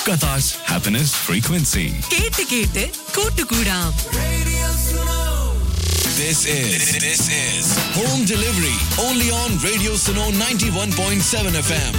Qatar's happiness frequency. കേട്ട് കേട്ട് കൂട്ടുകൂടാം This is this is home delivery only on Radio Suno 91.7 FM.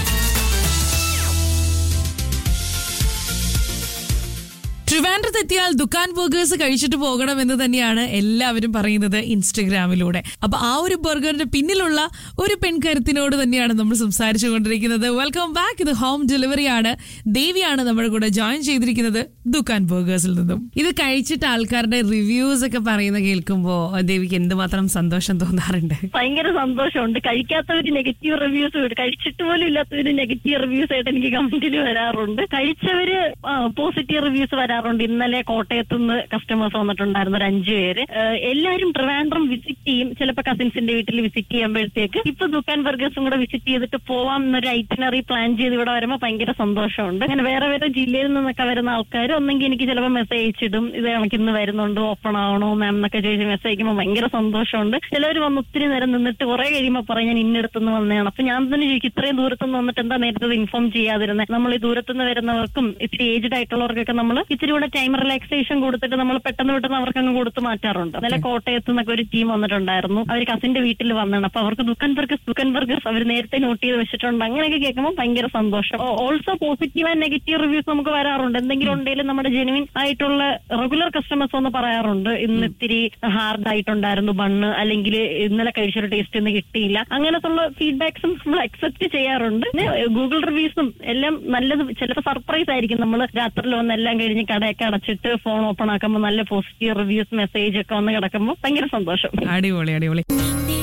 ട്രിവാൻഡ്രത്തെത്തിയാൽ Dukkan burgers കഴിച്ചിട്ട് പോകണം എന്ന് തന്നെയാണ് എല്ലാവരും പറയുന്നത് ഇൻസ്റ്റഗ്രാമിലൂടെ അപ്പൊ ആ ഒരു ബർഗറിന്റെ പിന്നിലുള്ള ഒരു പെൺകരുത്തിനോട് തന്നെയാണ് നമ്മൾ സംസാരിച്ചു കൊണ്ടിരിക്കുന്നത് വെൽക്കം ബാക്ക് ഇത് ഹോം ഡെലിവറി ആണ് ദേവിയാണ് നമ്മുടെ കൂടെ ജോയിൻ ചെയ്തിരിക്കുന്നത് ദുക്കാൻ ബർഗേഴ്സിൽ നിന്നും ഇത് കഴിച്ചിട്ട് ആൾക്കാരുടെ റിവ്യൂസ് ഒക്കെ പറയുന്ന കേൾക്കുമ്പോ ദേവിക്ക് എന്തുമാത്രം സന്തോഷം തോന്നാറുണ്ട് ഭയങ്കര സന്തോഷമുണ്ട് കഴിക്കാത്തവര് നെഗറ്റീവ് റിവ്യൂസ് കഴിച്ചിട്ട് പോലും ഇല്ലാത്തവര് നെഗറ്റീവ് റിവ്യൂസ് ആയിട്ട് എനിക്ക് കമന്റിൽ വരാറുണ്ട് കഴിച്ചവര് പോസിറ്റീവ് റിവ്യൂസ് വരാറുണ്ട് ഇന്നലെ കോട്ടയത്ത് നിന്ന് കസ്റ്റമേഴ്സ് വന്നിട്ടുണ്ടായിരുന്നു ഒരു അഞ്ചു പേര് ഏഹ് എല്ലാരും ട്രിവാൻഡ്രം വിസിറ്റ് ചെയ്യും ചിലപ്പോ കസിൻസിന്റെ വീട്ടിൽ വിസിറ്റ് ചെയ്യുമ്പോഴത്തേക്ക് ഇപ്പൊ ദുക്കാൻ ബർഗേഴ്സും കൂടെ വിസിറ്റ് ചെയ്തിട്ട് പോവാം എന്നൊരു ഐറ്റിനറി പ്ലാൻ ചെയ്ത് ഇവിടെ വരുമ്പോൾ ഭയങ്കര സന്തോഷമുണ്ട് അങ്ങനെ വേറെ വേറെ ജില്ലയിൽ നിന്നൊക്കെ വരുന്ന ആൾക്കാർ ഒന്നെങ്കിൽ എനിക്ക് ചിലപ്പോൾ മെസ്സേജ് അയച്ചിടും ഇത് നമുക്ക് ഇന്ന് വരുന്നുണ്ട് ഓപ്പൺ ആവണോ മാം എന്നൊക്കെ ചോദിച്ച് മെസ്സേജ് അയക്കുമ്പോൾ ഭയങ്കര സന്തോഷമുണ്ട് ചിലർ വന്ന് ഒത്തിരി നേരം നിന്നിട്ട് കുറെ കഴിയുമ്പോൾ പറയും ഞാൻ ഇന്നടത്തുനിന്ന് വന്നതാണ് അപ്പൊ ഞാൻ തന്നെ ചോദിക്കും ഇത്രയും ദൂരത്തുനിന്ന് വന്നിട്ട് എന്താ നേരത്തെ ഇൻഫോം ചെയ്യാതിരുന്നത് നമ്മൾ ഈ ദൂരത്തുനിന്ന് വരുന്നവർക്കും ഇത്തിരി ഏജ്ഡ് ആയിട്ടുള്ളവർക്കൊക്കെ നമ്മൾ ഇത്തിരി കൂടെ ടൈം റിലാക്സേഷൻ കൊടുത്തിട്ട് നമ്മൾ പെട്ടെന്ന് പെട്ടെന്ന് അവർക്ക് അങ്ങ് കൊടുത്ത് മാറ്റാറുണ്ട് ഇന്നലെ കോട്ടയത്ത് നിന്നൊക്കെ ഒരു ടീം വന്നിട്ടുണ്ടായിരുന്നു അവർ കസിന്റെ വീട്ടിൽ വന്നാണ് അപ്പൊ അവർക്ക് ദുക്കൻ ബർഗേഴ്സ് ദുക്കൻ ബർഗേഴ്സ് അവർ നേരത്തെ നോട്ട് ചെയ്ത് വെച്ചിട്ടുണ്ട് അങ്ങനെയൊക്കെ കേൾക്കുമ്പോൾ ഭയങ്കര സന്തോഷം also positive and negative reviews നമുക്ക് വരാറുണ്ട് എന്തെങ്കിലും ഉണ്ടെങ്കിലും നമ്മുടെ ജെനുവിൻ ആയിട്ടുള്ള റെഗുലർ കസ്റ്റമേഴ്സ് ഒന്ന് പറയാറുണ്ട് ഇന്ന് ഇത്തിരി ഹാർഡ് ആയിട്ടുണ്ടായിരുന്നു ബണ്ണ് അല്ലെങ്കിൽ ഇന്നലെ കഴിച്ചൊരു ടേസ്റ്റ് ഇന്ന് കിട്ടിയില്ല അങ്ങനത്തുള്ള ഫീഡ്ബാക്സും നമ്മൾ അക്സെപ്റ്റ് ചെയ്യാറുണ്ട് പിന്നെ ഗൂഗിൾ റിവ്യൂസും എല്ലാം നല്ലത് ചിലപ്പോൾ സർപ്രൈസ് ആയിരിക്കും നമ്മൾ രാത്രിയിൽ വന്ന് എല്ലാം കഴിഞ്ഞ് കടയൊക്കെ അടച്ചിട്ട് ഫോൺ ഓപ്പൺ ആക്കുമ്പോൾ നല്ല പോസിറ്റീവ് റിവ്യൂസ് മെസ്സേജ് ഒക്കെ വന്ന് കിടക്കുമ്പോൾ ഭയങ്കര സന്തോഷം അടിപൊളി അടിപൊളി